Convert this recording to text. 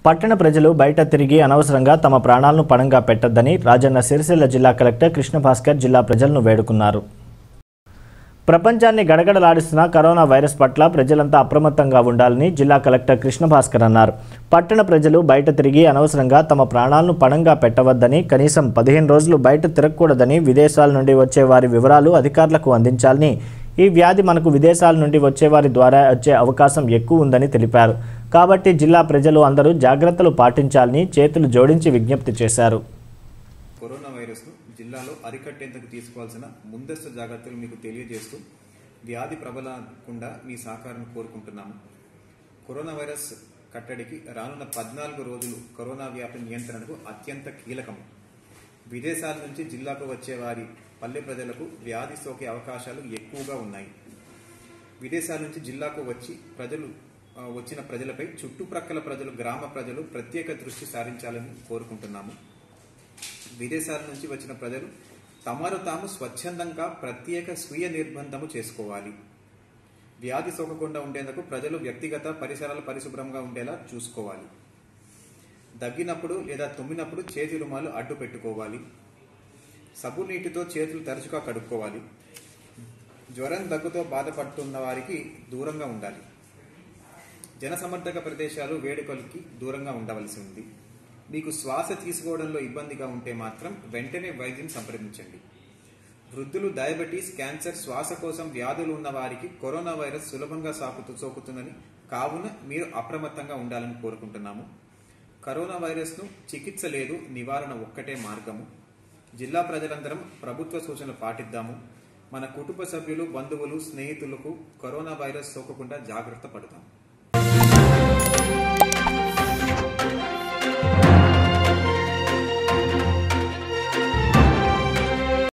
పట్టణ ప్రజలు బయట తిరిగి అనవసరంగా తమ ప్రాణాలను పణంగా పెట్టొద్దని రాజన్న సిరిసిల్ల జిల్లా కలెక్టర్ కృష్ణభాస్కర్ జిల్లా ప్రజలను వేడుకున్నారు ప్రపంచాన్ని గడగడలాడిస్తున్న కరోనా వైరస్ పట్ల ప్రజలంతా అప్రమత్తంగా ఉండాలని జిల్లా కలెక్టర్ కృష్ణభాస్కర్ అన్నారు పట్టణ ప్రజలు బయట తిరిగి అనవసరంగా తమ ప్రాణాలను పణంగా పెట్టవద్దని కనీసం పదిహేను రోజులు బయట తిరగకూడదని విదేశాల నుండి వచ్చే వారి వివరాలు అధికారులకు అందించాలని ఈ వ్యాధి మనకు విదేశాల నుండి వచ్చేవారి ద్వారా వచ్చే అవకాశం ఎక్కువ ఉందని తెలిపారు కాబట్టి జిల్లా ప్రజలు అందరూ జాగ్రత్తలు పాటించాలని చేతులు జోడించి విజ్ఞప్తి చేశారు కరోనా వైరస్ను జిల్లాలో అరికట్టేందుకు తీసుకోవాల్సిన ముందస్తు జాగ్రత్తలు మీకు తెలియజేస్తూ వ్యాధి ప్రబలకుండా మీ సహకారం కోరుకుంటున్నాము కరోనా వైరస్ కట్టడికి రానున్న పద్నాలుగు రోజులు కరోనా వ్యాప్తి నియంత్రణకు అత్యంత కీలకం విదేశాల నుంచి జిల్లాకు వచ్చే వారి పల్లె ప్రజలకు వ్యాధి సోకే అవకాశాలు ఎక్కువగా ఉన్నాయి విదేశాల నుంచి జిల్లాకు వచ్చి ప్రజలు ఆ, వచ్చిన ప్రజలపై చుట్టుప్రక్కల ప్రజలు గ్రామ ప్రజలు ప్రత్యేక దృష్టి సారించాలని కోరుకుంటున్నాము విదేశాల నుంచి వచ్చిన ప్రజలు తమను తాము స్వచ్ఛందంగా ప్రత్యేక స్వీయ నిర్బంధము చేసుకోవాలి వ్యాధి సోకకుండా ఉండేందుకు ప్రజలు వ్యక్తిగత పరిసరాలు పరిశుభ్రంగా ఉండేలా చూసుకోవాలి దగ్గినప్పుడు లేదా తుమ్మినప్పుడు చేతి రుమాలు అడ్డు పెట్టుకోవాలి సబ్బు నీటితో చేతులు తరచుగా కడుక్కోవాలి జ్వరం దగ్గుతో బాధపడుతున్న వారికి దూరంగా ఉండాలి జనసమర్థక ప్రదేశాలు వేడుకలకి దూరంగా ఉండవలసి ఉంది మీకు శ్వాస తీసుకోవడంలో ఇబ్బందిగా ఉంటే మాత్రం వెంటనే వైద్యం సంప్రదించండి వృద్ధులు డయాబెటీస్ క్యాన్సర్ శ్వాస కోసం వ్యాధులు ఉన్న వారికి కరోనా వైరస్ సులభంగా సాకుతూ సోకుతుందని కావున మీరు అప్రమత్తంగా ఉండాలని కోరుకుంటున్నాము కరోనా వైరస్ను చికిత్స లేదు నివారణ ఒక్కటే మార్గము జిల్లా ప్రజలందరం ప్రభుత్వ సూచనలు పాటిద్దాము మన కుటుంబ సభ్యులు బంధువులు స్నేహితులకు కరోనా వైరస్ సోకకుండా జాగ్రత్త పడతాము